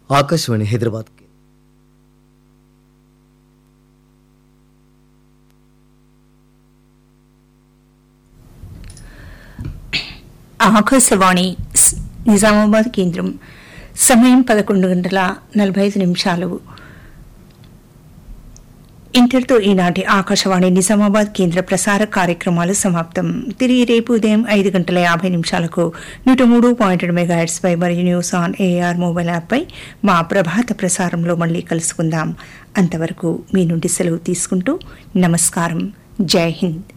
ఆకాశవాణి హైదరాబాద్ ఆకాశవాణి స్- నిజామాబాద్ కేంద్రం సమయం పదకొండు గంటల నలభై ఐదు నిమిషాలు ఇంతటితో ఈనాటి ఆకాశవాణి నిజామాబాద్ కేంద్ర ప్రసార కార్యక్రమాలు సమాప్తం తిరిగి రేపు ఉదయం ఐదు గంటల యాభై నిమిషాలకు నూట మూడు పాయింట్ మెగా పై మరియు న్యూస్ ఆన్ ఏఆర్ మొబైల్ యాప్పై మా ప్రభాత ప్రసారంలో మళ్ళీ కలుసుకుందాం అంతవరకు మీ నుండి సెలవు తీసుకుంటూ నమస్కారం జై హింద్